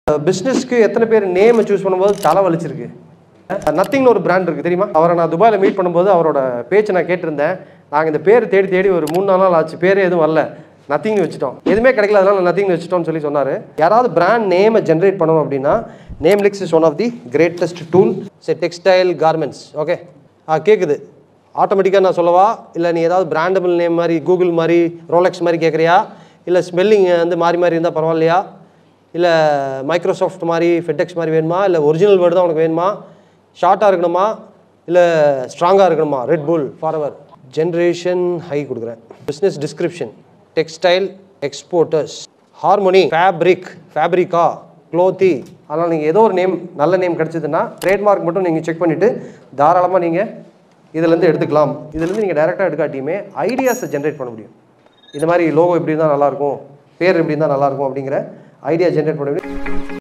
பிஸ்னஸ்க்கு எத்தனை பேர் நேமை சூஸ் பண்ணும்போது தலை வலிச்சிருக்கு நத்திங்னு ஒரு பிராண்ட் இருக்குது தெரியுமா அவரை நான் துபாயில் மீட் பண்ணும்போது அவரோட பேச்சை நான் கேட்டிருந்தேன் நாங்கள் இந்த பேர் தேடி தேடி ஒரு மூணு நாலு நாள் ஆச்சு பேரே எதுவும் வரல நத்திங்னு வச்சுட்டோம் எதுவுமே கிடைக்கல அதனால நத்திங்னு வச்சுட்டோம்னு சொல்லி சொன்னார் யாராவது பிராண்ட் நேமை ஜென்ரேட் பண்ணணும் அப்படின்னா Namelix is one of the greatest tool say textile garments okay ஆ கேட்குது ஆட்டோமேட்டிக்காக நான் சொல்லவா இல்லை நீ ஏதாவது பிராண்டபிள் நேம் மாதிரி கூகுள் மாதிரி ரோலெக்ஸ் மாதிரி கேட்குறியா இல்லை ஸ்மெல்லிங் வந்து மாறி மாறி இருந்தால் பரவாயில்லையா இல்லை மைக்ரோசாஃப்ட் மாதிரி ஃபெட்டெக்ஸ் மாதிரி வேணுமா இல்லை ஒரிஜினல் வேர்டு தான் உனக்கு வேணுமா ஷார்ட்டாக இருக்கணுமா இல்லை ஸ்ட்ராங்காக இருக்கணுமா ரெட் புல் ஃபார்வர் ஜென்ரேஷன் ஹை கொடுக்குறேன் business description textile exporters harmony fabric ஃபேப்ரிக்கா க்ளோத்தி அதனால் நீங்கள் ஏதோ ஒரு நேம் நல்ல நேம் கிடச்சிதுன்னா ட்ரேட்மார்க் மட்டும் நீங்கள் செக் பண்ணிவிட்டு தாராளமாக நீங்கள் இதுலேருந்து எடுத்துக்கலாம் இதுலேருந்து நீங்கள் டைரெக்டாக எடுக்காட்டியுமே ஐடியாஸை ஜென்ரேட் பண்ண முடியும் இந்த மாதிரி லோகோ இப்படி இருந்தால் நல்லாயிருக்கும் பேர் இப்படி இருந்தால் நல்லாயிருக்கும் அப்படிங்கிற ஐடியா ஜென்ரேட் பண்ண முடியும்